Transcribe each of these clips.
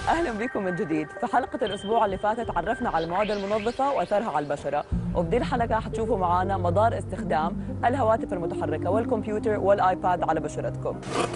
اهلا بكم من جديد في حلقه الاسبوع اللي فاتت عرفنا على المواد المنظفه واثرها على البشره وفي دي الحلقه حتشوفوا معنا مدار استخدام الهواتف المتحركه والكمبيوتر والايباد على بشرتكم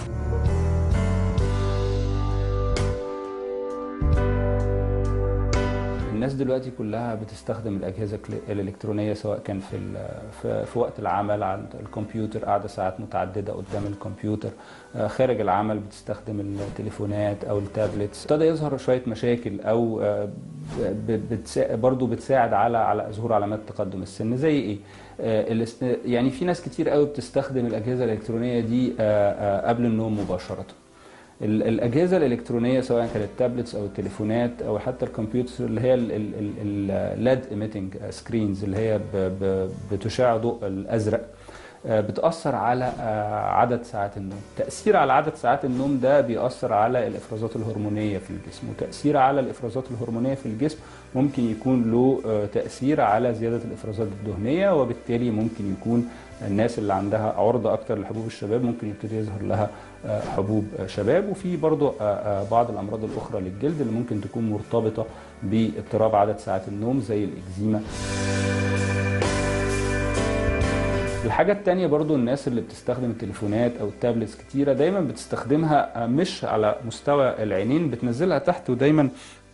الناس دلوقتي كلها بتستخدم الاجهزه الالكترونيه سواء كان في في, في وقت العمل على الكمبيوتر قاعده ساعات متعدده قدام الكمبيوتر خارج العمل بتستخدم التليفونات او التابلتس ابتدى يظهر شويه مشاكل او بتسا برضو بتساعد على على ظهور علامات تقدم السن زي ايه يعني في ناس كتير قوي بتستخدم الاجهزه الالكترونيه دي قبل النوم مباشره الاجهزه الالكترونيه سواء كانت التابلتس او التليفونات او حتى الكمبيوتر اللي هي الليد ايميتنج سكرينز اللي هي بتشع ضوء الازرق بتأثر على عدد ساعات النوم تأثير على عدد ساعات النوم ده بيأثر على الإفرازات الهرمونية في الجسم وتأثير على الإفرازات الهرمونية في الجسم ممكن يكون له تأثير على زيادة الإفرازات الدهنية وبالتالي ممكن يكون الناس اللي عندها عرضة أكتر لحبوب الشباب ممكن يبتدي يظهر لها حبوب شباب وفي برضو بعض الأمراض الأخرى للجلد اللي ممكن تكون مرتبطة باضطراب عدد ساعات النوم زي الإكزيما الحاجة التانية برضو الناس اللي بتستخدم التليفونات أو التابلتس كتيرة دايما بتستخدمها مش على مستوى العينين بتنزلها تحت ودايما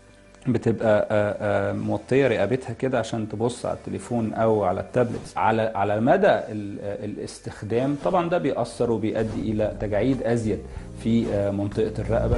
بتبقى موطيه رقبتها كده عشان تبص على التليفون او على التابلت على على مدى الاستخدام طبعا ده بيأثر وبيؤدي الى تجاعيد ازيد في منطقه الرقبه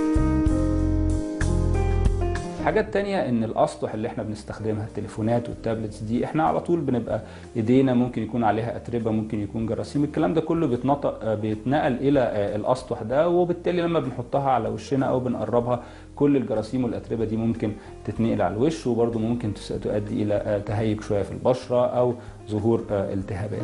الحاجة التانية ان الاسطح اللي احنا بنستخدمها التليفونات والتابلتس دي احنا على طول بنبقى ايدينا ممكن يكون عليها اتربة ممكن يكون جراثيم الكلام ده كله بيتنطق بيتنقل الى الاسطح ده وبالتالي لما بنحطها على وشنا او بنقربها كل الجراثيم والاتربة دي ممكن تتنقل على الوش وبرده ممكن تؤدي الى تهيج شوية في البشرة او ظهور التهابات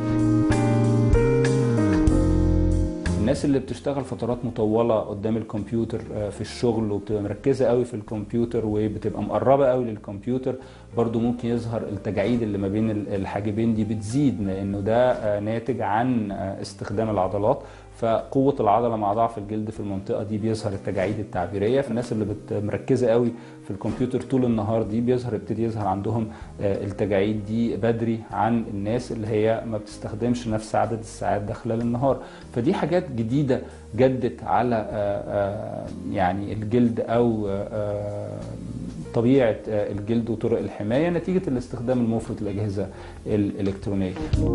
الناس اللي بتشتغل فترات مطوله قدام الكمبيوتر في الشغل وبتبقى مركزه قوي في الكمبيوتر وبتبقى مقربه قوي للكمبيوتر برضو ممكن يظهر التجاعيد اللي ما بين الحاجبين دي بتزيد لانه ده ناتج عن استخدام العضلات فقوة العضلة مع ضعف الجلد في المنطقة دي بيظهر التجاعيد التعبيرية فالناس اللي مركزة قوي في الكمبيوتر طول النهار دي بيظهر يبتدي يظهر عندهم التجاعيد دي بدري عن الناس اللي هي ما بتستخدمش نفس عدد الساعات ده خلال النهار فدي حاجات جديدة جدت على يعني الجلد أو طبيعة الجلد وطرق الحماية نتيجة الاستخدام المفرط للأجهزة الإلكترونية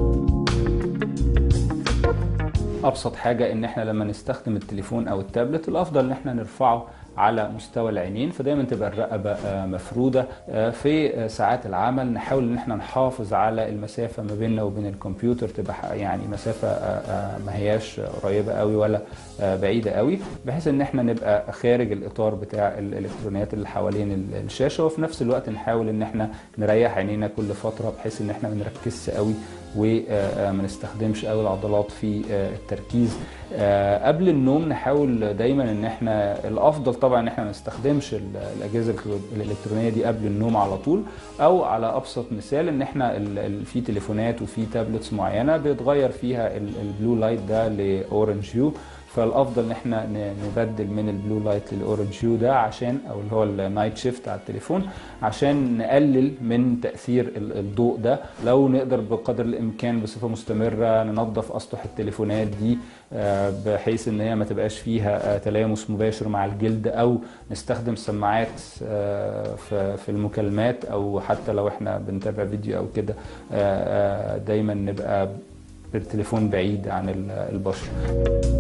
ابسط حاجه ان احنا لما نستخدم التليفون او التابلت الافضل ان احنا نرفعه على مستوى العينين فدايما تبقى الرقبه مفروده في ساعات العمل نحاول ان احنا نحافظ على المسافه ما بيننا وبين الكمبيوتر تبقى يعني مسافه ما هياش قريبه قوي ولا بعيده قوي بحيث ان احنا نبقى خارج الاطار بتاع الالكترونيات اللي حوالين الشاشه وفي نفس الوقت نحاول ان احنا نريح عينينا كل فتره بحيث ان احنا ما نركزش قوي وما نستخدمش قوي العضلات في التركيز قبل النوم نحاول دايما ان احنا الافضل طبعا ان احنا ما نستخدمش الاجهزه الالكترونيه دي قبل النوم على طول او على ابسط مثال ان احنا في تليفونات وفي تابلتس معينه بيتغير فيها البلو لايت ده لاورنج هيو فالافضل ان احنا نبدل من البلو لايت للاورنج هيو ده عشان او اللي هو النايت شيفت على التليفون عشان نقلل من تاثير الضوء ده لو نقدر بقدر الامكان بصفه مستمره ننظف اسطح التليفونات دي بحيث ان هي ما تبقاش فيها تلامس مباشر مع الجلد او نستخدم سماعات في المكالمات او حتى لو احنا بنتابع فيديو او كده دايما نبقى بالتليفون بعيد عن البشر